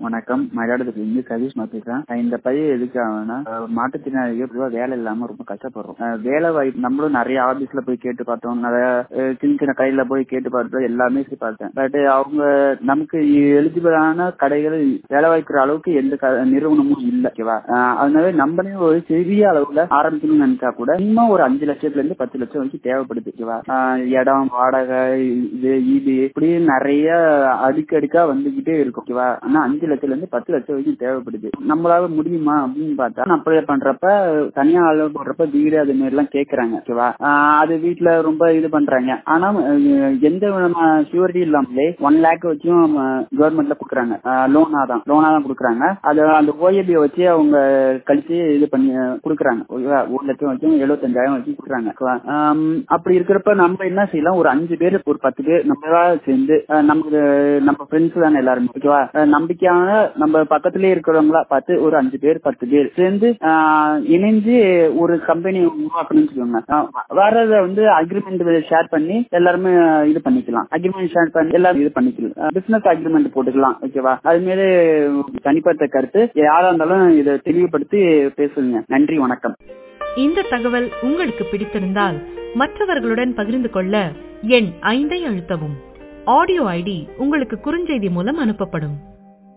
வணக்கம் மயிலாடுதுறையில இருந்து சதீஷ் பேசுறேன் இந்த பதிவு எதுக்காகனா அஹ், மாற்றுத்திறனாளிகள் பொதுவா வேலை இல்லாம ரொம்ப கஷ்டப்படுறோம் அஹ், வேலை வாய்ப்பு நம்மளும் நிறைய ஆபீஸ்ல போய் கேட்டு பார்த்தோம் நிறைய அஹ், சின்ன சின்ன கடையில போய் கேட்டு பார்த்தோம் எல்லாமே சரி பார்த்தேன் பட் அவங்க நமக்கு எலிஜிபிளான கடைகள் வேலை வாய்க்கிற அளவுக்கு எந்த க- நிறுவனமும் இல்ல ஓகேவா அஹ், அதனால நம்மளே ஒரு சிறிய அளவுல ஆரம்பிக்கணும்னு நினைச்சா கூட இன்னும் ஒரு அஞ்சு லட்சத்துல இருந்து பத்து லட்சம் வரைக்கும் தேவைப்படுது ஓகேவா அஹ், இடம் வாடகை இது ஈடு இப்படி நிறைய அடுக்கடுக்கா வந்துகிட்டே இருக்கும் ஓகேவா ஆனா அஞ்சு லட்சத்துல இருந்து பத்து லட்சம் வரைக்கும் தேவைப்படுது நம்மளால முடியுமா அப்படின்னு பார்த்தா அப்ளை பண்றப்ப தனியா ஆளு போடுறப்ப வீடு அது மாதிரி எல்லாம் கேக்குறாங்க ஓகேவா ஆஹ் அது வீட்டுல ரொம்ப இது பண்றாங்க ஆனா அஹ், எந்த விதமான ஷூரிட்டி இல்லாமலே ஒன் லேக் வச்சும் கவர்மெண்ட்ல கொடுக்குறாங்க லோனா தான் லோனா தான் கொடுக்குறாங்க அது அந்த ஓஏபி வச்சு அவங்க கழிச்சு இது பண்ணி கொடுக்குறாங்க ஓகேவா ஒரு லட்சம் வச்சும் எழுபத்தஞ்சாயிரம் வச்சு கொடுக்குறாங்க ஓகேவா? ஆம், அப்படி இருக்கிறப்ப நம்ம என்ன செய்யலாம் ஒரு அஞ்சு பேர் ஒரு பத்து பேர் நம்மளா சேர்ந்து அஹ், நமக்கு நம்ம ஃப்ரெண்ட்ஸ் தானே எல்லாருமே ஓகேவா அஹ், நம்பிக்கையான நம்ம பக்கத்திலே இருக்கிறவங்களா பார்த்து ஒரு அஞ்சு பேர் பத்து பேர் சேர்ந்து ஆஹ், இணைஞ்சு ஒரு கம்பெனி உருவாக்கணும்னு வச்சுக்கோங்க அஹ், வர்றத வந்து அக்ரிமெண்ட் ஷேர் பண்ணி எல்லாருமே இது பண்ணிக்கலாம் அக்ரிமெண்ட் ஷேர் பண்ணி எல்லாரும் இது பண்ணிக்கலாம் பிசினஸ் அக்ரிமெண்ட் போட்டுக்கலாம் ஓகேவா அது மாரி தனிப்பட்ட கருத்து யாரா இருந்தாலும் இதை தெளிவுபடுத்தி பேசுங்க நன்றி வணக்கம் இந்த தகவல் உங்களுக்கு பிடித்திருந்தால் மற்றவர்களுடன் பகிர்ந்து கொள்ள எண் ஐந்தை அழுத்தவும் ஆடியோ ஐடி உங்களுக்கு குறுஞ்செய்தி மூலம் அனுப்பப்படும்